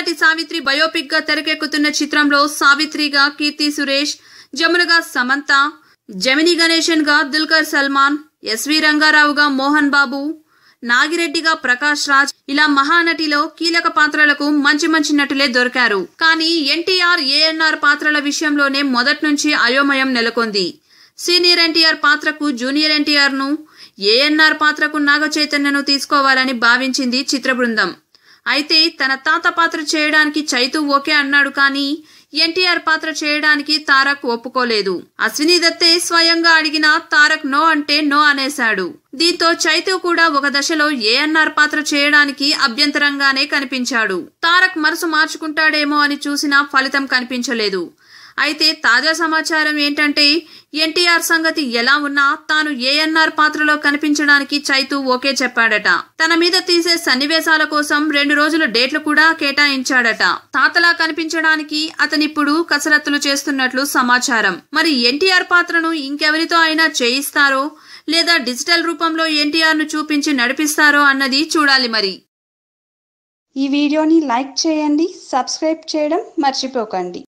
Mahanati Savitri biopic గా తెరకెక్కుతున్న చిత్రంలో సావిత్రిగా కీర్తి సురేష్ జమునగా సమంత జమిని గణేశన్ గా దుల్కర్ సల్మాన్ ఎస్వి రంగారావుగా మోహన్ బాబు నాగిరెడ్డిగా ప్రకాష్ రాజ్ ఇలా మహానటిలో కీలక పాత్రలకు మంచి మంచి నటులే దొరికారు కానీ ఎన్టీఆర్ ఏఎన్ఆర్ పాత్రల విషయంలోనే మొదటి నుంచి అయోమయం నెలకొంది సీనియర్ ఎన్టీఆర్ పాత్రకు జూనియర్ ఎన్టీఆర్ ను ఏఎన్ఆర్ పాత్రకు నాగ చైతన్యను తీసుకోవాలని భావించింది చిత్ర బృందం అయితే తన తాత పాత్ర చేయడానికి చైతు ఓకే అన్నాడు కానీ ఎన్టీఆర్ పాత్ర చేయడానికి తారక్ ఒప్పుకోలేదు అశ్విని దత్తే స్వయంగా అడిగిన తారక్ నో అంటే నో అనేశాడు దీంతో చైతు కూడా ఒక దశలో ఏఎన్ఆర్ పాత్ర చేయడానికి అభ్యంతరంగానే కనిపించాడు తారక్ మనసు మార్చుకుంటాడేమో అని చూసినా ఫలితం కనిపించలేదు అయితే తాజా సమాచారం ఏంటంటే ఎన్టీఆర్ సంగతి ఎలా ఉన్నా తాను ఏఎన్ఆర్ పాత్రలో కనిపించడానికి చైతు ఓకే చెప్పాడట తన మీద తీసే సన్నివేశాల కోసం రెండు రోజుల డేట్లు కూడా కేటాయించాడట తాతలా కనిపించడానికి అతనిప్పుడు కసరత్తులు చేస్తున్నట్లు సమాచారం మరి ఎన్టీఆర్ పాత్రను ఇంకెవరితో అయినా చేయిస్తారో లేదా డిజిటల్ రూపంలో ఎన్టీఆర్ ను చూపించి నడిపిస్తారో అన్నది చూడాలి మరి ఈ వీడియోని లైక్ చేయండి సబ్స్క్రైబ్ చేయడం మర్చిపోకండి